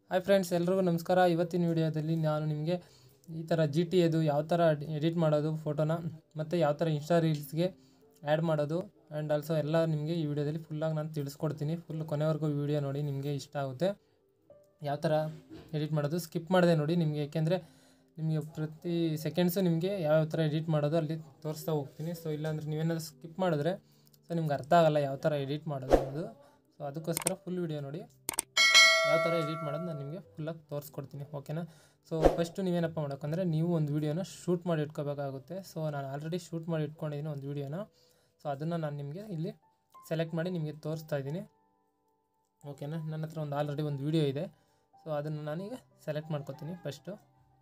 Hi friends ಎಲ್ರಿಗೂ ನಮಸ್ಕಾರ ಇವತ್ತಿನ ವಿಡಿಯೋದಲ್ಲಿ ನಾನು ನಿಮಗೆ ಈ ಥರ ಜಿ ಟಿ ಎದು ಯಾವ ಥರ ಎಡಿಟ್ ಮಾಡೋದು ಫೋಟೋನ ಮತ್ತು ಯಾವ ಥರ ಇನ್ಸ್ಟಾ ರೀಲ್ಸ್ಗೆ ಆ್ಯಡ್ ಮಾಡೋದು ಆ್ಯಂಡ್ ಆಲ್ಸೋ ಎಲ್ಲ ನಿಮಗೆ ಈ ವಿಡಿಯೋದಲ್ಲಿ ಫುಲ್ಲಾಗಿ ನಾನು ತಿಳಿಸ್ಕೊಡ್ತೀನಿ ಫುಲ್ ಕೊನೆವರೆಗೂ ವಿಡಿಯೋ ನೋಡಿ ನಿಮಗೆ ಇಷ್ಟ ಆಗುತ್ತೆ ಯಾವ ಥರ ಎಡಿಟ್ ಮಾಡೋದು ಸ್ಕಿಪ್ ಮಾಡಿದೆ ನೋಡಿ ನಿಮಗೆ ಏಕೆಂದರೆ ನಿಮಗೆ ಪ್ರತಿ ಸೆಕೆಂಡ್ಸು ನಿಮಗೆ ಯಾವ ಥರ ಎಡಿಟ್ ಮಾಡೋದು ಅಲ್ಲಿ ತೋರಿಸ್ತಾ ಹೋಗ್ತೀನಿ ಸೊ ಇಲ್ಲಾಂದ್ರೆ ನೀವೇನಾದ್ರು ಸ್ಕಿಪ್ ಮಾಡಿದ್ರೆ ಸೊ ನಿಮ್ಗೆ ಅರ್ಥ ಆಗಲ್ಲ ಯಾವ ಥರ ಎಡಿಟ್ ಮಾಡೋದು ಅನ್ನೋದು ಸೊ ಅದಕ್ಕೋಸ್ಕರ ಫುಲ್ ವಿಡಿಯೋ ನೋಡಿ ಯಾವ ಥರ ಎಡಿಟ್ ಮಾಡೋದು ನಾನು ನಿಮಗೆ ಫುಲ್ಲಾಗಿ ತೋರಿಸ್ಕೊಡ್ತೀನಿ ಓಕೆನಾ ಸೊ ಫಸ್ಟು ನೀವೇನಪ್ಪ ಮಾಡೋಕ್ಕಂದ್ರೆ ನೀವು ಒಂದು ವೀಡಿಯೋನ ಶೂಟ್ ಮಾಡಿ ಇಟ್ಕೋಬೇಕಾಗುತ್ತೆ ಸೊ ನಾನು ಆಲ್ರೆಡಿ ಶೂಟ್ ಮಾಡಿ ಇಟ್ಕೊಂಡಿದ್ದೀನಿ ಒಂದು ವೀಡಿಯೋನ ಸೊ ಅದನ್ನು ನಾನು ನಿಮಗೆ ಇಲ್ಲಿ ಸೆಲೆಕ್ಟ್ ಮಾಡಿ ನಿಮಗೆ ತೋರಿಸ್ತಾ ಇದ್ದೀನಿ ಓಕೆನಾ ನನ್ನ ಹತ್ರ ಒಂದು ಆಲ್ರೆಡಿ ಒಂದು ವೀಡಿಯೋ ಇದೆ ಸೊ ಅದನ್ನು ನಾನೀಗ ಸೆಲೆಕ್ಟ್ ಮಾಡ್ಕೊತೀನಿ ಫಸ್ಟು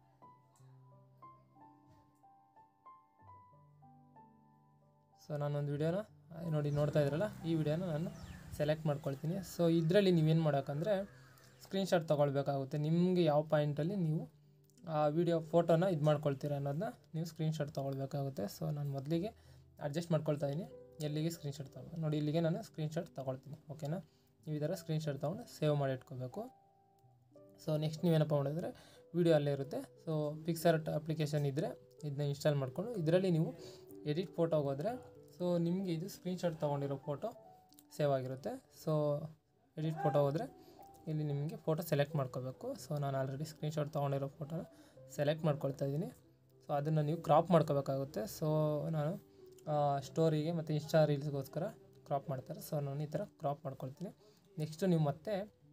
ಸೊ ನಾನೊಂದು ವೀಡಿಯೋನ ನೋಡಿ ನೋಡ್ತಾ ಇದ್ರಲ್ಲ ಈ ವಿಡಿಯೋನ ನಾನು ಸೆಲೆಕ್ಟ್ ಮಾಡ್ಕೊಳ್ತೀನಿ ಸೊ ಇದರಲ್ಲಿ ನೀವೇನು ಮಾಡೋಕ್ಕಂದ್ರೆ ಸ್ಕ್ರೀನ್ಶಾಟ್ ತೊಗೊಳ್ಬೇಕಾಗುತ್ತೆ ನಿಮಗೆ ಯಾವ ಪಾಯಿಂಟಲ್ಲಿ ನೀವು ಆ ವಿಡಿಯೋ ಫೋಟೋನ ಇದು ಮಾಡ್ಕೊಳ್ತೀರ ಅನ್ನೋದನ್ನ ನೀವು ಸ್ಕ್ರೀನ್ಶಾಟ್ ತೊಗೊಳ್ಬೇಕಾಗುತ್ತೆ ಸೊ ನಾನು ಮೊದಲಿಗೆ ಅಡ್ಜಸ್ಟ್ ಮಾಡ್ಕೊಳ್ತಾ ಇದ್ದೀನಿ ಎಲ್ಲಿಗೆ ಸ್ಕ್ರೀನ್ಶಾಟ್ ತೊಗೊಳ್ಳೋ ನೋಡಿ ಇಲ್ಲಿಗೆ ನಾನು ಸ್ಕ್ರೀನ್ಶಾಟ್ ತೊಗೊಳ್ತೀನಿ ಓಕೆನಾ ನೀವು ಈ ಥರ ಸ್ಕ್ರೀನ್ಶಾಟ್ ತೊಗೊಂಡು ಸೇವ್ ಮಾಡಿ ಇಟ್ಕೋಬೇಕು ಸೊ ನೆಕ್ಸ್ಟ್ ನೀವೇನಪ್ಪ ಮಾಡಿದ್ರೆ ವೀಡಿಯೋ ಅಲ್ಲೇ ಇರುತ್ತೆ ಸೊ ಪಿಕ್ಸರ್ಟ್ ಅಪ್ಲಿಕೇಶನ್ ಇದ್ದರೆ ಇದನ್ನ ಇನ್ಸ್ಟಾಲ್ ಮಾಡಿಕೊಂಡು ಇದರಲ್ಲಿ ನೀವು ಎಡಿಟ್ ಫೋಟೋಗೆ ಹೋದರೆ ಸೊ ನಿಮಗೆ ಇದು ಸ್ಕ್ರೀನ್ಶಾಟ್ ತೊಗೊಂಡಿರೋ ಫೋಟೋ ಸೇವ್ ಆಗಿರುತ್ತೆ ಸೊ ಎಡಿಟ್ ಫೋಟೋ ಹೋದರೆ ಇಲ್ಲಿ ನಿಮಗೆ ಫೋಟೋ ಸೆಲೆಕ್ಟ್ ಮಾಡ್ಕೋಬೇಕು ಸೊ ನಾನು ಆಲ್ರೆಡಿ ಸ್ಕ್ರೀನ್ಶಾಟ್ ತೊಗೊಂಡಿರೋ ಫೋಟೋನ ಸೆಲೆಕ್ಟ್ ಮಾಡ್ಕೊಳ್ತಾ ಇದ್ದೀನಿ ಸೊ ಅದನ್ನು ನೀವು ಕ್ರಾಪ್ ಮಾಡ್ಕೋಬೇಕಾಗುತ್ತೆ ಸೊ ನಾನು ಸ್ಟೋರಿಗೆ ಮತ್ತು ಇನ್ಸ್ಟಾ ರೀಲ್ಸ್ಗೋಸ್ಕರ ಕ್ರಾಪ್ ಮಾಡ್ತಾರೆ ಸೊ ನಾನು ಈ ಥರ ಕ್ರಾಪ್ ಮಾಡ್ಕೊಳ್ತೀನಿ ನೆಕ್ಸ್ಟು ನೀವು ಮತ್ತೆ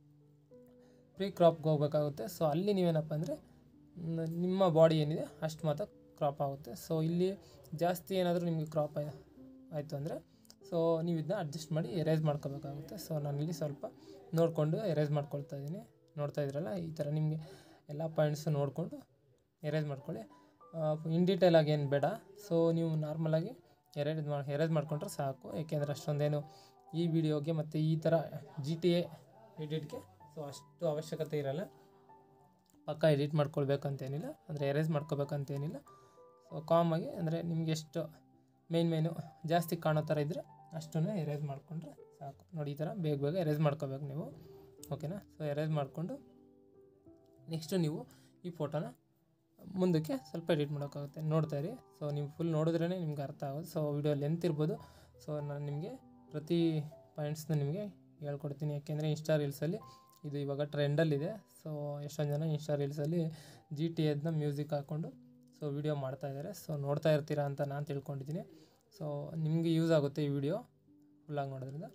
ಪ್ರೀ ಕ್ರಾಪ್ಗೆ ಹೋಗ್ಬೇಕಾಗುತ್ತೆ ಸೊ ಅಲ್ಲಿ ನೀವೇನಪ್ಪ ಅಂದರೆ ನಿಮ್ಮ ಬಾಡಿ ಏನಿದೆ ಅಷ್ಟು ಮಾತ್ರ ಕ್ರಾಪ್ ಆಗುತ್ತೆ ಸೊ ಇಲ್ಲಿ ಜಾಸ್ತಿ ಏನಾದರೂ ನಿಮಗೆ ಕ್ರಾಪ್ ಆಯಿತು ಅಂದರೆ ಸೊ ನೀವು ಇದನ್ನ ಅಡ್ಜಸ್ಟ್ ಮಾಡಿ ಎರೇಸ್ ಮಾಡ್ಕೋಬೇಕಾಗುತ್ತೆ ಸೊ ನಾನಿಲ್ಲಿ ಸ್ವಲ್ಪ ನೋಡಿಕೊಂಡು ಎರೇಸ್ ಮಾಡ್ಕೊಳ್ತಾ ಇದ್ದೀನಿ ನೋಡ್ತಾ ಇದ್ರಲ್ಲ ಈ ಥರ ನಿಮಗೆ ಎಲ್ಲ ಪಾಯಿಂಟ್ಸು ನೋಡಿಕೊಂಡು ಎರೇಸ್ ಮಾಡ್ಕೊಳ್ಳಿ ಇನ್ ಡೀಟೇಲ್ ಆಗಿ ಏನು ಬೇಡ ಸೊ ನೀವು ನಾರ್ಮಲಾಗಿ ಎರೇಸ್ ಮಾಡಿ ಎರೇಸ್ ಮಾಡ್ಕೊಂಡ್ರೆ ಸಾಕು ಏಕೆಂದರೆ ಅಷ್ಟೊಂದೇನು ಈ ವಿಡಿಯೋಗೆ ಮತ್ತು ಈ ಥರ ಜಿ ಟಿ ಎ ಎಡಿಟ್ಗೆ ಸೊ ಅಷ್ಟು ಅವಶ್ಯಕತೆ ಇರಲ್ಲ ಪಕ್ಕ ಎಡಿಟ್ ಮಾಡ್ಕೊಳ್ಬೇಕಂತೇನಿಲ್ಲ ಅಂದರೆ ಎರೇಸ್ ಮಾಡ್ಕೋಬೇಕಂತೇನಿಲ್ಲ ಸೊ ಕಾಮಾಗಿ ಅಂದರೆ ನಿಮ್ಗೆ ಎಷ್ಟು ಮೇನ್ ಮೇನು ಜಾಸ್ತಿ ಕಾಣೋ ಥರ ಇದ್ದರೆ ಅಷ್ಟನ್ನು ಎರೇಸ್ ಮಾಡಿಕೊಂಡ್ರೆ ಸಾಕು ನೋಡಿ ಈ ಥರ ಬೇಗ ಬೇಗ ಎರೇಸ್ ಮಾಡ್ಕೋಬೇಕು ನೀವು ಓಕೆನಾ ಸೊ ಎರೇಸ್ ಮಾಡಿಕೊಂಡು ನೆಕ್ಸ್ಟು ನೀವು ಈ ಫೋಟೋನ ಮುಂದಕ್ಕೆ ಸ್ವಲ್ಪ ಎಡಿಟ್ ಮಾಡೋಕ್ಕಾಗುತ್ತೆ ನೋಡ್ತಾ ಇರಿ ಸೊ ನೀವು ಫುಲ್ ನೋಡಿದ್ರೇ ನಿಮ್ಗೆ ಅರ್ಥ ಆಗೋದು ಸೊ ವಿಡಿಯೋ ಲೆಂತ್ ಇರ್ಬೋದು ಸೊ ನಾನು ನಿಮಗೆ ಪ್ರತಿ ಪಾಯಿಂಟ್ಸ್ನ ನಿಮಗೆ ಹೇಳ್ಕೊಡ್ತೀನಿ ಯಾಕೆಂದರೆ ಇನ್ಸ್ಟಾ ರೀಲ್ಸಲ್ಲಿ ಇದು ಇವಾಗ ಟ್ರೆಂಡಲ್ಲಿದೆ ಸೊ ಎಷ್ಟೊಂದು ಜನ ಇನ್ಸ್ಟಾ ರೀಲ್ಸಲ್ಲಿ ಜಿ ಟಿ ಎದ್ನ ಮ್ಯೂಸಿಕ್ ಹಾಕ್ಕೊಂಡು ಸೊ ವಿಡಿಯೋ ಮಾಡ್ತಾ ಇದ್ದಾರೆ ಸೊ ನೋಡ್ತಾ ಇರ್ತೀರಾ ಅಂತ ನಾನು ತಿಳ್ಕೊಂಡಿದ್ದೀನಿ ಸೊ ನಿಮಗೆ ಯೂಸ್ ಆಗುತ್ತೆ ಈ ವಿಡಿಯೋ ಫುಲ್ಲಾಗಿ ನೋಡೋದ್ರಿಂದ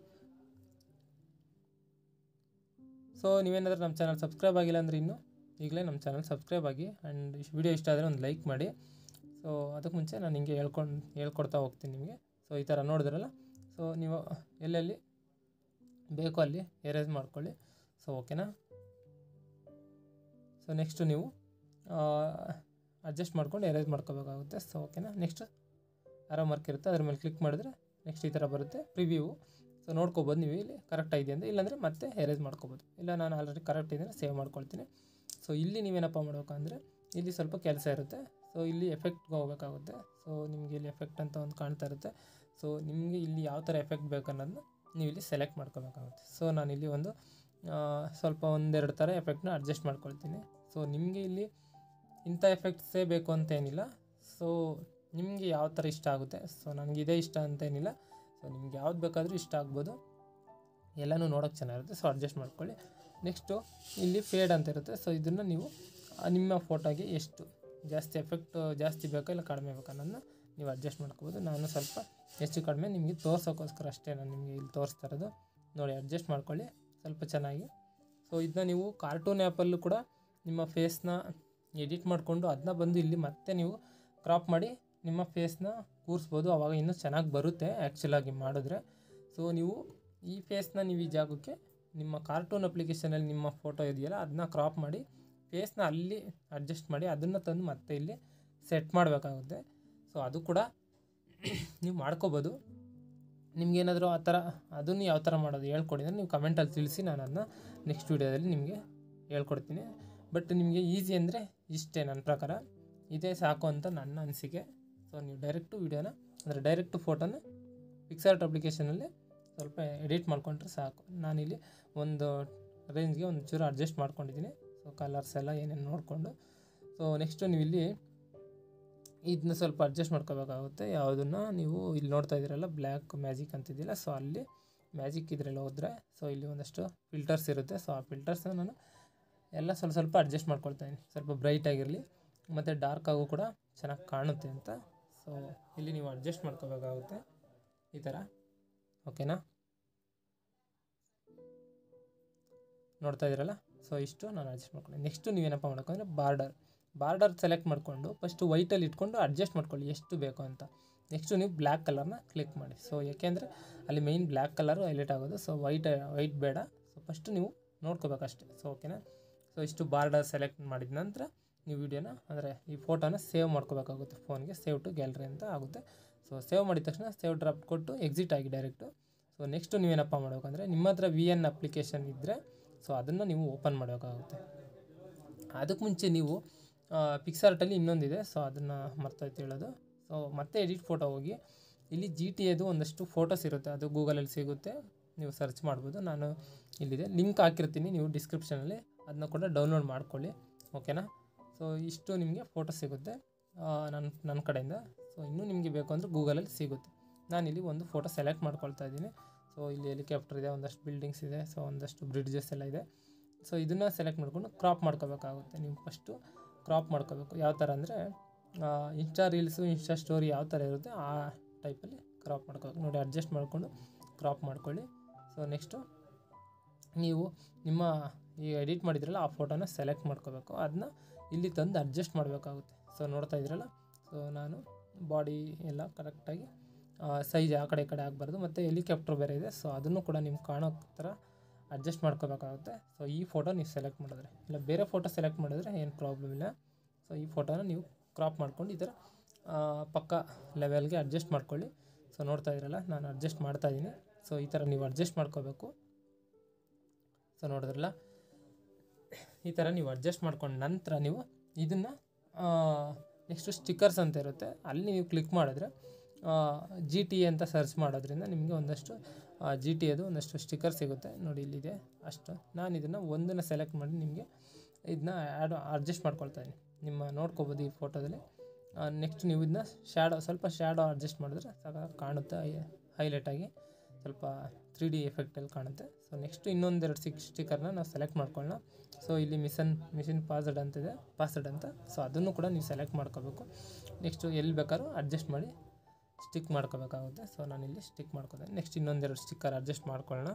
ಸೊ ನೀವೇನಾದರೂ ನಮ್ಮ ಚಾನಲ್ ಸಬ್ಸ್ಕ್ರೈಬ್ ಆಗಿಲ್ಲ ಅಂದರೆ ಇನ್ನೂ ಈಗಲೇ ನಮ್ಮ ಚಾನಲ್ ಸಬ್ಸ್ಕ್ರೈಬ್ ಆಗಿ ಆ್ಯಂಡ್ ವಿಡಿಯೋ ಇಷ್ಟ ಆದರೆ ಒಂದು ಲೈಕ್ ಮಾಡಿ ಸೊ ಅದಕ್ಕೆ ಮುಂಚೆ ನಾನು ಹಿಂಗೆ ಹೇಳ್ಕೊಂಡು ಹೇಳ್ಕೊಡ್ತಾ ಹೋಗ್ತೀನಿ ನಿಮಗೆ ಸೊ ಈ ಥರ ನೋಡಿದ್ರಲ್ಲ ಸೊ ನೀವು ಎಲ್ಲೆಲ್ಲಿ ಬೇಕೋ ಅಲ್ಲಿ ಎರೇಸ್ ಮಾಡ್ಕೊಳ್ಳಿ ಸೊ ಓಕೆನಾ ಸೊ ನೆಕ್ಸ್ಟು ನೀವು ಅಡ್ಜಸ್ಟ್ ಮಾಡ್ಕೊಂಡು ಎರೇಸ್ ಮಾಡ್ಕೋಬೇಕಾಗುತ್ತೆ ಸೊ ಓಕೆನಾ ನೆಕ್ಸ್ಟ್ ಆರೋ ಮಾರ್ಕ್ ಇರುತ್ತೆ ಅದ್ರ ಮೇಲೆ ಕ್ಲಿಕ್ ಮಾಡಿದ್ರೆ ನೆಕ್ಸ್ಟ್ ಈ ಥರ ಬರುತ್ತೆ ಪ್ರಿವ್ಯೂ ಸೊ ನೋಡ್ಕೊಬೋದು ನೀವು ಇಲ್ಲಿ ಕರೆಕ್ಟ್ ಆಗಿದೆ ಅಂದರೆ ಇಲ್ಲಾಂದರೆ ಮತ್ತೆ ಎರೇಸ್ ಮಾಡ್ಕೊಬೋದು ಇಲ್ಲ ನಾನು ಆಲ್ರೆಡಿ ಕರೆಕ್ಟ್ ಇದೆ ಸೇವ್ ಮಾಡ್ಕೊಳ್ತೀನಿ ಸೊ ಇಲ್ಲಿ ನೀವೇನಪ್ಪ ಮಾಡ್ಬೇಕಂದ್ರೆ ಇಲ್ಲಿ ಸ್ವಲ್ಪ ಕೆಲಸ ಇರುತ್ತೆ ಸೊ ಇಲ್ಲಿ ಎಫೆಕ್ಟ್ಗೆ ಹೋಗಬೇಕಾಗುತ್ತೆ ಸೊ ನಿಮಗೆ ಇಲ್ಲಿ ಎಫೆಕ್ಟ್ ಅಂತ ಒಂದು ಕಾಣ್ತಾ ಇರುತ್ತೆ ಸೊ ನಿಮಗೆ ಇಲ್ಲಿ ಯಾವ ಥರ ಎಫೆಕ್ಟ್ ಬೇಕು ಅನ್ನೋದನ್ನ ನೀವು ಇಲ್ಲಿ ಸೆಲೆಕ್ಟ್ ಮಾಡ್ಕೋಬೇಕಾಗುತ್ತೆ ಸೊ ನಾನಿಲ್ಲಿ ಒಂದು ಸ್ವಲ್ಪ ಒಂದೆರಡು ಥರ ಎಫೆಕ್ಟ್ನ ಅಡ್ಜಸ್ಟ್ ಮಾಡ್ಕೊಳ್ತೀನಿ ಸೊ ನಿಮಗೆ ಇಲ್ಲಿ ಇಂಥ ಎಫೆಕ್ಟ್ಸೇ ಬೇಕು ಅಂತ ಏನಿಲ್ಲ ಸೊ ನಿಮಗೆ ಯಾವ ಥರ ಇಷ್ಟ ಆಗುತ್ತೆ ಸೊ ನನಗೆ ಇದೇ ಇಷ್ಟ ಅಂತ ಏನಿಲ್ಲ ಸೊ ನಿಮ್ಗೆ ಯಾವ್ದು ಬೇಕಾದರೂ ಇಷ್ಟ ಆಗ್ಬೋದು ಎಲ್ಲನೂ ನೋಡೋಕ್ಕೆ ಚೆನ್ನಾಗಿರುತ್ತೆ ಸೊ ಅಡ್ಜಸ್ಟ್ ಮಾಡ್ಕೊಳ್ಳಿ ನೆಕ್ಸ್ಟು ಇಲ್ಲಿ ಫೇಡ್ ಅಂತ ಇರುತ್ತೆ ಸೊ ಇದನ್ನು ನೀವು ನಿಮ್ಮ ಫೋಟೋಗೆ ಎಷ್ಟು ಜಾಸ್ತಿ ಎಫೆಕ್ಟ್ ಜಾಸ್ತಿ ಬೇಕೋ ಇಲ್ಲ ಕಡಿಮೆ ಬೇಕು ಅನ್ನೋದನ್ನ ನೀವು ಅಡ್ಜಸ್ಟ್ ಮಾಡ್ಕೋಬೋದು ನಾನು ಸ್ವಲ್ಪ ಹೆಚ್ಚು ಕಡಿಮೆ ನಿಮಗೆ ತೋರ್ಸೋಕ್ಕೋಸ್ಕರ ಅಷ್ಟೇ ನಾನು ನಿಮಗೆ ಇಲ್ಲಿ ತೋರಿಸ್ತಾ ಇರೋದು ನೋಡಿ ಅಡ್ಜಸ್ಟ್ ಮಾಡ್ಕೊಳ್ಳಿ ಸ್ವಲ್ಪ ಚೆನ್ನಾಗಿ ಸೊ ಇದನ್ನ ನೀವು ಕಾರ್ಟೂನ್ ಆ್ಯಪಲ್ಲೂ ಕೂಡ ನಿಮ್ಮ ಫೇಸ್ನ ಎಡಿಟ್ ಮಾಡಿಕೊಂಡು ಅದನ್ನ ಬಂದು ಇಲ್ಲಿ ಮತ್ತೆ ನೀವು ಕ್ರಾಪ್ ಮಾಡಿ ನಿಮ್ಮ ಫೇಸ್ನ ಕೂರಿಸ್ಬೋದು ಆವಾಗ ಇನ್ನೂ ಚೆನ್ನಾಗಿ ಬರುತ್ತೆ ಆ್ಯಕ್ಚುಲಾಗಿ ಮಾಡಿದ್ರೆ ಸೊ ನೀವು ಈ ಫೇಸ್ನ ನೀವು ಈ ಜಾಗಕ್ಕೆ ನಿಮ್ಮ ಕಾರ್ಟೂನ್ ಅಪ್ಲಿಕೇಶನಲ್ಲಿ ನಿಮ್ಮ ಫೋಟೋ ಇದೆಯಲ್ಲ ಅದನ್ನ ಕ್ರಾಪ್ ಮಾಡಿ ಫೇಸ್ನ ಅಲ್ಲಿ ಅಡ್ಜಸ್ಟ್ ಮಾಡಿ ಅದನ್ನು ತಂದು ಮತ್ತೆ ಇಲ್ಲಿ ಸೆಟ್ ಮಾಡಬೇಕಾಗುತ್ತೆ ಸೊ ಅದು ಕೂಡ ನೀವು ಮಾಡ್ಕೋಬೋದು ನಿಮಗೇನಾದರೂ ಆ ಥರ ಅದನ್ನು ಯಾವ ಥರ ಮಾಡೋದು ಹೇಳ್ಕೊಡಿದ್ರೆ ನೀವು ಕಮೆಂಟಲ್ಲಿ ತಿಳಿಸಿ ನಾನು ಅದನ್ನ ನೆಕ್ಸ್ಟ್ ವೀಡಿಯೋದಲ್ಲಿ ನಿಮಗೆ ಹೇಳ್ಕೊಡ್ತೀನಿ ಬಟ್ ನಿಮಗೆ ಈಸಿ ಅಂದರೆ ಇಷ್ಟೇ ನನ್ನ ಪ್ರಕಾರ ಇದೇ ಸಾಕು ಅಂತ ನನ್ನ ಅನಿಸಿಕೆ ಸೊ ನೀವು ಡೈರೆಕ್ಟು ವೀಡಿಯೋನ ಅಂದರೆ ಡೈರೆಕ್ಟು ಫೋಟೋನ ಪಿಕ್ಸಾರ್ಟ್ ಅಪ್ಲಿಕೇಶನಲ್ಲಿ ಸ್ವಲ್ಪ ಎಡಿಟ್ ಮಾಡ್ಕೊಂಡ್ರೆ ಸಾಕು ನಾನಿಲ್ಲಿ ಒಂದು ರೇಂಜ್ಗೆ ಒಂದು ಚೂರು ಅಡ್ಜಸ್ಟ್ ಮಾಡ್ಕೊಂಡಿದ್ದೀನಿ ಸೊ ಕಲರ್ಸ್ ಎಲ್ಲ ಏನೇನು ನೋಡಿಕೊಂಡು ಸೊ ನೆಕ್ಸ್ಟು ನೀವು ಇಲ್ಲಿ ಇದನ್ನ ಸ್ವಲ್ಪ ಅಡ್ಜಸ್ಟ್ ಮಾಡ್ಕೋಬೇಕಾಗುತ್ತೆ ಯಾವುದನ್ನು ನೀವು ಇಲ್ಲಿ ನೋಡ್ತಾ ಇದ್ದೀರಲ್ಲ ಬ್ಲ್ಯಾಕ್ ಮ್ಯಾಜಿಕ್ ಅಂತಿದ್ದಿಲ್ಲ ಸೊ ಅಲ್ಲಿ ಮ್ಯಾಜಿಕ್ ಇದರಲ್ಲಿ ಹೋದರೆ ಸೊ ಇಲ್ಲಿ ಒಂದಷ್ಟು ಫಿಲ್ಟರ್ಸ್ ಇರುತ್ತೆ ಸೊ ಆ ಫಿಲ್ಟರ್ಸ್ನ ನಾನು ಎಲ್ಲ ಸ್ವಲ್ಪ ಸ್ವಲ್ಪ ಅಡ್ಜಸ್ಟ್ ಮಾಡ್ಕೊಳ್ತಾ ಇದ್ದೀನಿ ಸ್ವಲ್ಪ ಬ್ರೈಟ್ ಆಗಿರಲಿ ಮತ್ತು ಡಾರ್ಕ್ ಆಗು ಕೂಡ ಚೆನ್ನಾಗಿ ಕಾಣುತ್ತೆ ಅಂತ ಸೊ ಇಲ್ಲಿ ನೀವು ಅಡ್ಜಸ್ಟ್ ಮಾಡ್ಕೋಬೇಕಾಗುತ್ತೆ ಈ ಥರ ಓಕೆನಾ ನೋಡ್ತಾ ಇದ್ದೀರಲ್ಲ ಸೊ ಇಷ್ಟು ನಾನು ಅಡ್ಜಸ್ಟ್ ಮಾಡ್ಕೊಳ್ಳಿ ನೆಕ್ಸ್ಟು ನೀವೇನಪ್ಪ ಮಾಡ್ಕೊಂಡ್ರೆ ಬಾರ್ಡರ್ ಬಾರ್ಡರ್ ಸೆಲೆಕ್ಟ್ ಮಾಡಿಕೊಂಡು ಫಸ್ಟು ವೈಟಲ್ಲಿ ಇಟ್ಕೊಂಡು ಅಡ್ಜಸ್ಟ್ ಮಾಡ್ಕೊಳ್ಳಿ ಎಷ್ಟು ಬೇಕು ಅಂತ ನೆಕ್ಸ್ಟು ನೀವು ಬ್ಲ್ಯಾಕ್ ಕಲರ್ನ ಕ್ಲಿಕ್ ಮಾಡಿ ಸೊ ಯಾಕೆಂದರೆ ಅಲ್ಲಿ ಮೈನ್ ಬ್ಲ್ಯಾಕ್ ಕಲರು ಹೈಲೈಟ್ ಆಗೋದು ಸೊ ವೈಟ್ ವೈಟ್ ಬೇಡ ಸೊ ಫಸ್ಟು ನೀವು ನೋಡ್ಕೋಬೇಕಷ್ಟೆ ಸೊ ಓಕೆನಾ ಸೊ ಇಷ್ಟು ಬಾರ್ಡರ್ ಸೆಲೆಕ್ಟ್ ಮಾಡಿದ ನಂತರ ನೀವು ವಿಡಿಯೋನ ಅಂದರೆ ಈ ಫೋಟೋನ ಸೇವ್ ಮಾಡ್ಕೋಬೇಕಾಗುತ್ತೆ ಫೋನ್ಗೆ ಸೇವ್ ಟು ಗ್ಯಾಲರಿ ಅಂತ ಆಗುತ್ತೆ ಸೊ ಸೇವ್ ಮಾಡಿದ ತಕ್ಷಣ ಸೇವ್ ಡ್ರಾಪ್ ಕೊಟ್ಟು ಎಕ್ಸಿಟ್ ಆಗಿ ಡೈರೆಕ್ಟು ಸೊ ನೆಕ್ಸ್ಟು ನೀವೇನಪ್ಪ ಮಾಡಬೇಕಂದ್ರೆ ನಿಮ್ಮ ಹತ್ರ ವಿ ಎನ್ ಅಪ್ಲಿಕೇಶನ್ ಇದ್ದರೆ ಸೊ ಅದನ್ನು ನೀವು ಓಪನ್ ಮಾಡಬೇಕಾಗುತ್ತೆ ಅದಕ್ಕೆ ಮುಂಚೆ ನೀವು ಪಿಕ್ಸಾರ್ಟಲ್ಲಿ ಇನ್ನೊಂದಿದೆ ಸೊ ಅದನ್ನು ಮರ್ತೋಯ್ತು ಹೇಳೋದು ಸೊ ಮತ್ತೆ ಎಡಿಟ್ ಫೋಟೋ ಹೋಗಿ ಇಲ್ಲಿ ಜಿ ಟಿ ಎದು ಒಂದಷ್ಟು ಫೋಟೋಸ್ ಇರುತ್ತೆ ಅದು ಗೂಗಲಲ್ಲಿ ಸಿಗುತ್ತೆ ನೀವು ಸರ್ಚ್ ಮಾಡ್ಬೋದು ನಾನು ಇಲ್ಲಿದೆ ಲಿಂಕ್ ಹಾಕಿರ್ತೀನಿ ನೀವು ಡಿಸ್ಕ್ರಿಪ್ಷನಲ್ಲಿ ಅದನ್ನ ಕೂಡ ಡೌನ್ಲೋಡ್ ಮಾಡ್ಕೊಳ್ಳಿ ಓಕೆನಾ ಸೊ ಇಷ್ಟು ನಿಮಗೆ ಫೋಟೋ ಸಿಗುತ್ತೆ ನನ್ನ ನನ್ನ ಕಡೆಯಿಂದ ಸೊ ಇನ್ನೂ ನಿಮಗೆ ಬೇಕು ಅಂದರೆ ಗೂಗಲಲ್ಲಿ ಸಿಗುತ್ತೆ ನಾನಿಲ್ಲಿ ಒಂದು ಫೋಟೋ ಸೆಲೆಕ್ಟ್ ಮಾಡ್ಕೊಳ್ತಾ ಇದ್ದೀನಿ ಸೊ ಇಲ್ಲಿ ಹೆಲಿಕಾಪ್ಟರ್ ಇದೆ ಒಂದಷ್ಟು ಬಿಲ್ಡಿಂಗ್ಸ್ ಇದೆ ಸೊ ಒಂದಷ್ಟು ಬ್ರಿಡ್ಜಸ್ ಎಲ್ಲ ಇದೆ ಸೊ ಇದನ್ನು ಸೆಲೆಕ್ಟ್ ಮಾಡ್ಕೊಂಡು ಕ್ರಾಪ್ ಮಾಡ್ಕೋಬೇಕಾಗುತ್ತೆ ನೀವು ಫಸ್ಟು ಕ್ರಾಪ್ ಮಾಡ್ಕೋಬೇಕು ಯಾವ ಥರ ಅಂದರೆ ಇನ್ಸ್ಟಾ ರೀಲ್ಸು ಇನ್ಸ್ಟಾ ಸ್ಟೋರಿ ಯಾವ ಥರ ಇರುತ್ತೆ ಆ ಟೈಪಲ್ಲಿ ಕ್ರಾಪ್ ಮಾಡ್ಕೋಬೇಕು ನೋಡಿ ಅಡ್ಜಸ್ಟ್ ಮಾಡಿಕೊಂಡು ಕ್ರಾಪ್ ಮಾಡ್ಕೊಳ್ಳಿ ಸೊ ನೆಕ್ಸ್ಟು ನೀವು ನಿಮ್ಮ ಈ ಎಡಿಟ್ ಮಾಡಿದ್ರಲ್ಲ ಆ ಫೋಟೋನ ಸೆಲೆಕ್ಟ್ ಮಾಡ್ಕೋಬೇಕು ಅದನ್ನ ಇಲ್ಲಿ ತಂದು ಅಡ್ಜಸ್ಟ್ ಮಾಡಬೇಕಾಗುತ್ತೆ ಸೊ ನೋಡ್ತಾ ಇದ್ರಲ್ಲ ಸೊ ನಾನು ಬಾಡಿ ಎಲ್ಲ ಕರೆಕ್ಟಾಗಿ ಸೈಜ್ ಆ ಕಡೆ ಈ ಕಡೆ ಆಗಬಾರ್ದು ಮತ್ತು ಹೆಲಿಕಾಪ್ಟರ್ ಬೇರೆ ಇದೆ ಸೊ ಅದನ್ನು ಕೂಡ ನಿಮ್ಗೆ ಕಾಣೋ ಥರ ಅಡ್ಜಸ್ಟ್ ಮಾಡ್ಕೋಬೇಕಾಗುತ್ತೆ ಸೊ ಈ ಫೋಟೋ ನೀವು ಸೆಲೆಕ್ಟ್ ಮಾಡಿದ್ರೆ ಇಲ್ಲ ಬೇರೆ ಫೋಟೋ ಸೆಲೆಕ್ಟ್ ಮಾಡಿದ್ರೆ ಏನು ಪ್ರಾಬ್ಲಮ್ ಇಲ್ಲ ಸೊ ಈ ಫೋಟೋನ ನೀವು ಕ್ರಾಪ್ ಮಾಡ್ಕೊಂಡು ಈ ಥರ ಆ, ಪಕ್ಕ ಲೆವೆಲ್ಗೆ ಅಡ್ಜಸ್ಟ್ ಮಾಡ್ಕೊಳ್ಳಿ ಸೊ ನೋಡ್ತಾ ಇದ್ದೀರಲ್ಲ ನಾನು ಅಡ್ಜಸ್ಟ್ ಮಾಡ್ತಾ ಇದ್ದೀನಿ ಸೊ ಈ ಥರ ನೀವು ಅಡ್ಜಸ್ಟ್ ಮಾಡ್ಕೋಬೇಕು ಸೊ ನೋಡಿದ್ರಲ್ಲ ಈ ಥರ ನೀವು ಅಡ್ಜಸ್ಟ್ ಮಾಡ್ಕೊಂಡ ನಂತರ ನೀವು ಇದನ್ನು ನೆಕ್ಸ್ಟು ಸ್ಟಿಕ್ಕರ್ಸ್ ಅಂತ ಇರುತ್ತೆ ಅಲ್ಲಿ ನೀವು ಕ್ಲಿಕ್ ಮಾಡಿದ್ರೆ ಜಿ ಟಿ ಅಂತ ಸರ್ಚ್ ಮಾಡೋದ್ರಿಂದ ನಿಮಗೆ ಒಂದಷ್ಟು ಜಿ ಟಿ ಅದು ಒಂದಷ್ಟು ಸ್ಟಿಕ್ಕರ್ ಸಿಗುತ್ತೆ ನೋಡಿ ಇಲ್ಲಿದೆ ಅಷ್ಟು ನಾನು ಇದನ್ನು ಒಂದನ್ನು ಸೆಲೆಕ್ಟ್ ಮಾಡಿ ನಿಮಗೆ ಇದನ್ನ ಆ್ಯಡ್ ಅಡ್ಜಸ್ಟ್ ಮಾಡ್ಕೊಳ್ತಾ ಇದ್ದೀನಿ ನಿಮ್ಮ ನೋಡ್ಕೋಬೋದು ಈ ಫೋಟೋದಲ್ಲಿ ನೆಕ್ಸ್ಟ್ ನೀವು ಇದನ್ನ ಶ್ಯಾಡೋ ಸ್ವಲ್ಪ ಶ್ಯಾಡೋ ಅಡ್ಜಸ್ಟ್ ಮಾಡಿದ್ರೆ ಸಾಕಾಗಿ ಕಾಣುತ್ತೆ ಹೈಲೈಟಾಗಿ ಸ್ವಲ್ಪ ತ್ರೀ ಡಿ ಎಫೆಕ್ಟಲ್ಲಿ ಕಾಣುತ್ತೆ ಸೊ ನೆಕ್ಸ್ಟ್ ಇನ್ನೊಂದೆರಡು ಸಿಕ್ ಸ್ಟಿಕ್ಕರ್ನ ನಾವು ಸೆಲೆಕ್ಟ್ ಮಾಡ್ಕೊಳ್ಳೋಣ ಸೊ ಇಲ್ಲಿ ಮಿಷನ್ ಮಿಷಿನ್ ಪಾಸ್ಡ್ ಅಂತಿದೆ ಪಾಸ್ಡ್ ಅಂತ ಸೊ ಅದನ್ನು ಕೂಡ ನೀವು ಸೆಲೆಕ್ಟ್ ಮಾಡ್ಕೋಬೇಕು ನೆಕ್ಸ್ಟು ಎಲ್ಲಿ ಬೇಕಾದ್ರೂ ಅಡ್ಜಸ್ಟ್ ಮಾಡಿ ಸ್ಟಿಕ್ ಮಾಡ್ಕೋಬೇಕಾಗುತ್ತೆ ಸೊ ನಾನಿಲ್ಲಿ ಸ್ಟಿಕ್ ಮಾಡ್ಕೋದೆ ನೆಕ್ಸ್ಟ್ ಇನ್ನೊಂದೆರಡು ಸ್ಟಿಕ್ಕರ್ ಅಡ್ಜಸ್ಟ್ ಮಾಡ್ಕೊಳ್ಳೋಣ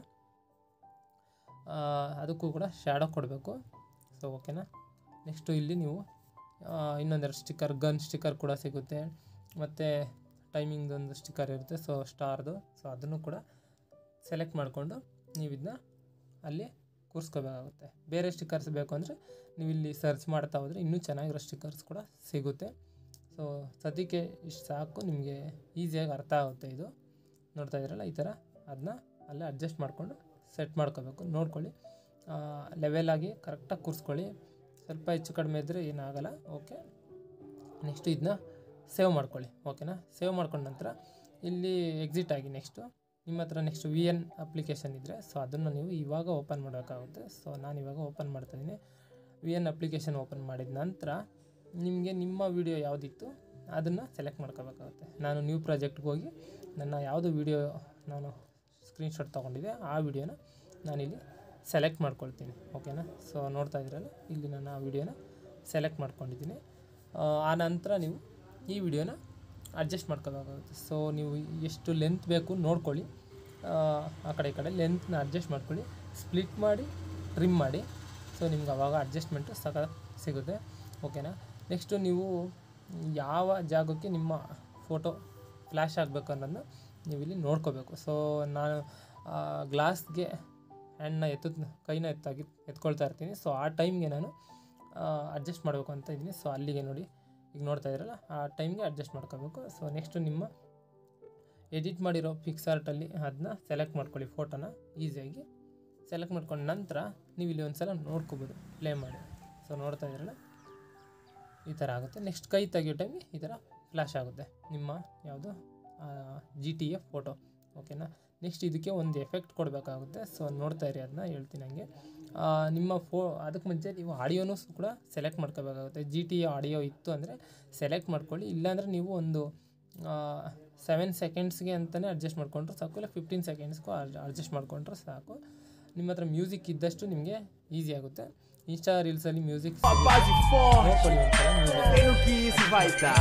ಆ, ಅದಕ್ಕೂ ಕೂಡ ಶ್ಯಾಡೋ ಕೊಡಬೇಕು ಸೊ ಓಕೆನಾ ನೆಕ್ಸ್ಟು ಇಲ್ಲಿ ನೀವು ಆ, ಇನ್ನೊಂದೆರಡು ಸ್ಟಿಕ್ಕರ್ ಗನ್ ಸ್ಟಿಕ್ಕರ್ ಕೂಡ ಸಿಗುತ್ತೆ ಮತ್ತು ಟೈಮಿಂಗ್ದು ಒಂದು ಸ್ಟಿಕ್ಕರ್ ಇರುತ್ತೆ ಸೊ ಸ್ಟಾರ್ದು ಸೊ ಅದನ್ನು ಕೂಡ ಸೆಲೆಕ್ಟ್ ಮಾಡಿಕೊಂಡು ನೀವು ಇದನ್ನ ಅಲ್ಲಿ ಕೂರಿಸ್ಕೋಬೇಕಾಗುತ್ತೆ ಬೇರೆ ಸ್ಟಿಕ್ಕರ್ಸ್ ಬೇಕು ಅಂದರೆ ನೀವು ಇಲ್ಲಿ ಸರ್ಚ್ ಮಾಡ್ತಾ ಹೋದರೆ ಇನ್ನೂ ಚೆನ್ನಾಗಿರೋ ಸ್ಟಿಕ್ಕರ್ಸ್ ಕೂಡ ಸಿಗುತ್ತೆ ಸೊ ಸದ್ಯಕ್ಕೆ ಇಷ್ಟು ಸಾಕು ನಿಮಗೆ ಈಸಿಯಾಗಿ ಅರ್ಥ ಆಗುತ್ತೆ ಇದು ನೋಡ್ತಾ ಇದ್ದೀರಲ್ಲ ಈ ಥರ ಅದನ್ನ ಅಲ್ಲೇ ಅಡ್ಜಸ್ಟ್ ಮಾಡಿಕೊಂಡು ಸೆಟ್ ಮಾಡ್ಕೋಬೇಕು ನೋಡ್ಕೊಳ್ಳಿ ಲೆವೆಲ್ ಆಗಿ ಕರೆಕ್ಟಾಗಿ ಕೂರಿಸ್ಕೊಳ್ಳಿ ಸ್ವಲ್ಪ ಹೆಚ್ಚು ಕಡಿಮೆ ಇದ್ದರೆ ಏನಾಗಲ್ಲ ಓಕೆ ನೆಕ್ಸ್ಟ್ ಇದನ್ನ ಸೇವ್ ಮಾಡ್ಕೊಳ್ಳಿ ಓಕೆನಾ ಸೇವ್ ಮಾಡ್ಕೊಂಡ ನಂತರ ಇಲ್ಲಿ ಎಕ್ಸಿಟ್ ಆಗಿ ನೆಕ್ಸ್ಟು ನಿಮ್ಮ ಹತ್ರ ನೆಕ್ಸ್ಟ್ ವಿ ಎನ್ ಅಪ್ಲಿಕೇಶನ್ ಇದ್ದರೆ ಸೊ ಅದನ್ನು ನೀವು ಇವಾಗ ಓಪನ್ ಮಾಡಬೇಕಾಗುತ್ತೆ ಸೊ ನಾನು ಇವಾಗ ಓಪನ್ ಮಾಡ್ತಾಯಿದ್ದೀನಿ ವಿ ಎನ್ ಅಪ್ಲಿಕೇಶನ್ ಓಪನ್ ಮಾಡಿದ ನಂತರ ನಿಮಗೆ ನಿಮ್ಮ ವಿಡಿಯೋ ಯಾವುದಿತ್ತು ಅದನ್ನು ಸೆಲೆಕ್ಟ್ ಮಾಡ್ಕೋಬೇಕಾಗುತ್ತೆ ನಾನು ನ್ಯೂ ಪ್ರಾಜೆಕ್ಟ್ಗೆ ಹೋಗಿ ನನ್ನ ಯಾವುದು ವಿಡಿಯೋ ನಾನು ಸ್ಕ್ರೀನ್ಶಾಟ್ ತೊಗೊಂಡಿದ್ದೆ ಆ ವಿಡಿಯೋನ ನಾನಿಲ್ಲಿ ಸೆಲೆಕ್ಟ್ ಮಾಡ್ಕೊಳ್ತೀನಿ ಓಕೆನಾ ಸೊ ನೋಡ್ತಾ ಇದ್ದೀರಲ್ಲ ಇಲ್ಲಿ ನಾನು ಆ ವಿಡಿಯೋನ ಸೆಲೆಕ್ಟ್ ಮಾಡ್ಕೊಂಡಿದ್ದೀನಿ ಆ, ಆ ನಂತರ ನೀವು ಈ ವಿಡಿಯೋನ ಅಡ್ಜಸ್ಟ್ ಮಾಡ್ಕೋಬೇಕಾಗುತ್ತೆ ಸೊ ನೀವು ಎಷ್ಟು ಲೆಂತ್ ಬೇಕು ನೋಡ್ಕೊಳ್ಳಿ ಆ, ಆ ಕಡೆ ಈ ಕಡೆ ಲೆಂತ್ನ ಅಡ್ಜಸ್ಟ್ ಮಾಡ್ಕೊಳ್ಳಿ ಸ್ಪ್ಲಿಟ್ ಮಾಡಿ ಟ್ರಿಮ್ ಮಾಡಿ ಸೊ ನಿಮ್ಗೆ ಅವಾಗ ಅಡ್ಜಸ್ಟ್ಮೆಂಟು ಸಕ ಸಿಗುತ್ತೆ ಓಕೆನಾ ನೆಕ್ಸ್ಟು ನೀವು ಯಾವ ಜಾಗಕ್ಕೆ ನಿಮ್ಮ ಫೋಟೋ ಫ್ಲ್ಯಾಶ್ ಆಗಬೇಕು ಅನ್ನೋದನ್ನ ನೀವು ಇಲ್ಲಿ ನೋಡ್ಕೋಬೇಕು ಸೊ ನಾನು ಗ್ಲಾಸ್ಗೆ ಹ್ಯಾಂಡ್ನ ಎತ್ತ ಕೈನ ಎತ್ತಾಗಿ ಎತ್ಕೊಳ್ತಾ ಇರ್ತೀನಿ ಸೊ ಆ ಟೈಮ್ಗೆ ನಾನು ಅಡ್ಜಸ್ಟ್ ಮಾಡಬೇಕು ಅಂತ ಇದ್ದೀನಿ ಸೊ ಅಲ್ಲಿಗೆ ನೋಡಿ ಈಗ ನೋಡ್ತಾ ಇದ್ದೀರಲ್ಲ ಆ ಟೈಮ್ಗೆ ಅಡ್ಜಸ್ಟ್ ಮಾಡ್ಕೋಬೇಕು ಸೊ ನೆಕ್ಸ್ಟು ನಿಮ್ಮ ಎಡಿಟ್ ಮಾಡಿರೋ ಪಿಕ್ಸಾರ್ಟಲ್ಲಿ ಅದನ್ನ ಸೆಲೆಕ್ಟ್ ಮಾಡ್ಕೊಳ್ಳಿ ಫೋಟೋನ ಈಸಿಯಾಗಿ ಸೆಲೆಕ್ಟ್ ಮಾಡ್ಕೊಂಡ ನಂತರ ನೀವು ಇಲ್ಲಿ ಒಂದು ಸಲ ನೋಡ್ಕೋಬೋದು ಪ್ಲೇ ಮಾಡಿ ಸೊ ನೋಡ್ತಾ ಇದ್ದೀರಲ್ಲ ಈ ಥರ ಆಗುತ್ತೆ ನೆಕ್ಸ್ಟ್ ಕೈ ತೆಗಿಯೋ ಟೈಮ್ಗೆ ಈ ಥರ ಫ್ಲ್ಯಾಶ್ ಆಗುತ್ತೆ ನಿಮ್ಮ ಯಾವುದು ಜಿ ಟಿ ಎಫ್ ಫೋಟೋ ಓಕೆನಾ ನೆಕ್ಸ್ಟ್ ಇದಕ್ಕೆ ಒಂದು ಎಫೆಕ್ಟ್ ಕೊಡಬೇಕಾಗುತ್ತೆ ಸೊ ನೋಡ್ತಾ ಇರಿ ಅದನ್ನ ಹೇಳ್ತೀನಿ ಹಂಗೆ ಆ, ನಿಮ್ಮ ಫೋ ಅದಕ್ಕೆ ಮುಂಚೆ ನೀವು ಆಡಿಯೋನೂ ಕೂಡ ಸೆಲೆಕ್ಟ್ ಮಾಡ್ಕೋಬೇಕಾಗುತ್ತೆ ಜಿ ಟಿ ಆಡಿಯೋ ಇತ್ತು ಅಂದರೆ ಸೆಲೆಕ್ಟ್ ಮಾಡ್ಕೊಳ್ಳಿ ಇಲ್ಲಾಂದರೆ ನೀವು ಒಂದು ಸೆವೆನ್ ಸೆಕೆಂಡ್ಸ್ಗೆ ಅಂತಲೇ ಅಡ್ಜಸ್ಟ್ ಮಾಡ್ಕೊಂಡ್ರೆ ಸಾಕು ಇಲ್ಲ ಫಿಫ್ಟೀನ್ ಸೆಕೆಂಡ್ಸ್ಗೂ ಅಡ್ಜಸ್ಟ್ ಮಾಡ್ಕೊಂಡ್ರೆ ಸಾಕು ನಿಮ್ಮ ಹತ್ರ ಮ್ಯೂಸಿಕ್ ಇದ್ದಷ್ಟು ನಿಮಗೆ ಈಸಿ ಆಗುತ್ತೆ ಇನ್ಸ್ಟಾ ರೀಲ್ಸಲ್ಲಿ ಮ್ಯೂಸಿಕ್ Papai de forte, ನೋಡ್ಕೊಳ್ಳಿ ಒಂದ್ಸಲ music. tenho que isso vai dar.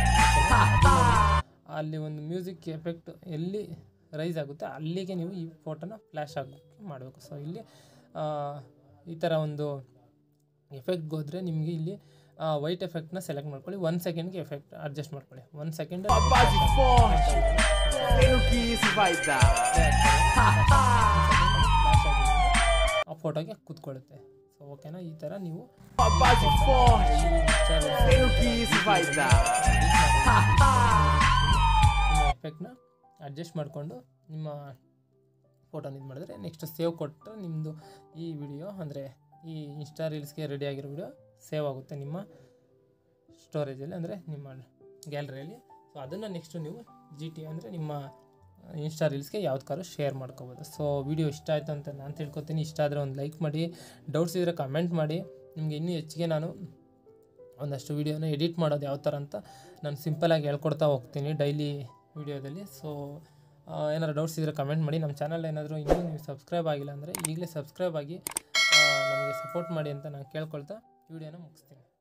ಅಲ್ಲಿ ಒಂದು ಮ್ಯೂಸಿಕ್ ಎಫೆಕ್ಟ್ ಎಲ್ಲಿ ರೈಸ್ ಆಗುತ್ತೆ ಅಲ್ಲಿಗೆ ನೀವು ಈ ಫೋಟೋನ ಫ್ಲ್ಯಾಶ್ ಆಗಿ ಮಾಡಬೇಕು ಸೊ ಇಲ್ಲಿ ಆ, ಈ ಥರ ಒಂದು ಎಫೆಕ್ಟ್ಗೆ ಹೋದರೆ ನಿಮಗೆ ಇಲ್ಲಿ ವೈಟ್ ಎಫೆಕ್ಟ್ನ ಸೆಲೆಕ್ಟ್ ಮಾಡ್ಕೊಳ್ಳಿ ಒನ್ ಸೆಕೆಂಡ್ಗೆ ಎಫೆಕ್ಟ್ ಅಡ್ಜಸ್ಟ್ ಮಾಡ್ಕೊಳ್ಳಿ one second Papai de forte, tenho que isso vai dar. ಆ ಫೋಟೋಗೆ ಕೂತ್ಕೊಳ್ಳುತ್ತೆ ಸೊ ಓಕೆನಾ ಈ ಥರ ನೀವು Papai de forte, tenho que isso vai dar. ನಿಮ್ಮ ಎಫೆಕ್ಟ್ನ ಅಡ್ಜಸ್ಟ್ ಮಾಡಿಕೊಂಡು ನಿಮ್ಮ ಫೋಟೋನ ಇದು ಮಾಡಿದ್ರೆ ನೆಕ್ಸ್ಟ್ ಸೇವ್ ಕೊಟ್ಟರೆ ನಿಮ್ಮದು ಈ ವಿಡಿಯೋ ಅಂದರೆ ಈ ಇನ್ಸ್ಟಾ ರೀಲ್ಸ್ಗೆ ರೆಡಿ ಆಗಿರೋ ವಿಡಿಯೋ ಸೇವ್ ಆಗುತ್ತೆ ನಿಮ್ಮ ಸ್ಟೋರೇಜಲ್ಲಿ ಅಂದರೆ ನಿಮ್ಮ ಗ್ಯಾಲರಿಯಲ್ಲಿ ಸೊ ಅದನ್ನು ನೆಕ್ಸ್ಟು ನೀವು ಜಿ ಟಿ ಅಂದರೆ ನಿಮ್ಮ ಇನ್ಸ್ಟಾ ರೀಲ್ಸ್ಗೆ ಯಾವ್ದಕ್ಕಾದ್ರೂ ಶೇರ್ ಮಾಡ್ಕೋಬೋದು ಸೊ ವಿಡಿಯೋ ಇಷ್ಟ ಆಯಿತು ಅಂತ ನಾನು ತಿಳ್ಕೊತೀನಿ ಇಷ್ಟ ಆದರೆ ಒಂದು ಲೈಕ್ ಮಾಡಿ ಡೌಟ್ಸ್ ಇದ್ದರೆ ಕಮೆಂಟ್ ಮಾಡಿ ನಿಮಗೆ ಇನ್ನೂ ಹೆಚ್ಚಿಗೆ ನಾನು ಒಂದಷ್ಟು ವೀಡಿಯೋನ ಎಡಿಟ್ ಮಾಡೋದು ಯಾವ ಥರ ಅಂತ ನಾನು ಸಿಂಪಲಾಗಿ ಹೇಳ್ಕೊಡ್ತಾ ಹೋಗ್ತೀನಿ ಡೈಲಿ ವೀಡಿಯೋದಲ್ಲಿ ಸೊ ಏನಾದ್ರು ಡೌಟ್ಸ್ ಇದ್ದರೆ ಕಮೆಂಟ್ ಮಾಡಿ ನಮ್ಮ ಚಾನಲ್ ಏನಾದರೂ ಇನ್ನೂ ನೀವು ಸಬ್ಸ್ಕ್ರೈಬ್ ಆಗಿಲ್ಲ ಅಂದರೆ ಈಗಲೇ ಸಬ್ಸ್ಕ್ರೈಬ್ ಆಗಿ ಆ, ನಮಗೆ ಸಪೋರ್ಟ್ ಮಾಡಿ ಅಂತ ನಾನು ಕೇಳ್ಕೊಳ್ತಾ ವೀಡಿಯೋನ ಮುಗಿಸ್ತೀನಿ